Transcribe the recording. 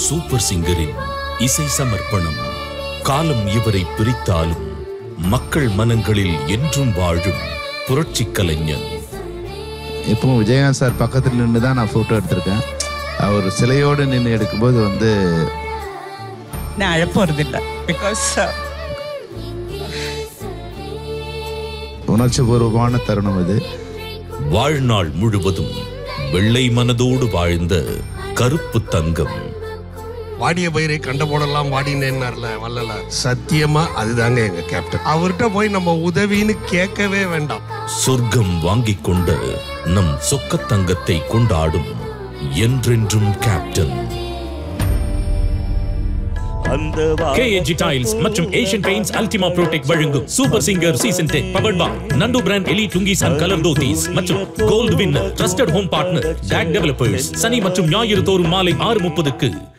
super சிங்கரின் இசை சமர்ப்பணம் காலம் இவரை பிரித்தாலும் மக்கள் மனங்களில் என்றும் வாழும் புரட்சிக் கலைஞர் இப்போ விஜயகாந்த் சார் பக்கத்தில் நின்று தான் நான் ஃபோட்டோ எடுத்திருக்கேன் அவர் சிலையோடு நின்று எடுக்கும்போது வந்து நான் அழப்போறதில்லை பிகாஸ் உணர்ச்சிபூர்வமான தருணம் இது வாழ்நாள் முழுவதும் வெள்ளை மனதோடு வாழ்ந்த கருப்பு தங்கம் வாடிய பயிரை கண்ட போடலாம் வாடினேன்னார்ல வல்லல சத்தியமா அதுதாங்க எங்க கேப்டன் அவர்கிட்ட போய் நம்ம உதவின்னு கேட்கவே வேண்டாம் சொர்க்கம் வாங்கிக் கொண்ட நம் சொக்க தங்கத்தை கொண்டாடும் என்றென்றும் கேப்டன் கேஏஜி டைல்ஸ் மற்றும் ஏஷியன் பெயிண்ட்ஸ் அல்டிமா ப்ரோடெக் வழங்கும் super singer season ten powered by Nandu brand எலி டுங்கிஸ் அண்ட் கலர் தோதீஸ் மற்றும் gold winner trusted home partner டேக் டெவலப்பர்ஸ் சனி மற்றும் ஞாயிறு தோறும் மாலை ஆறு முப்பதுக்கு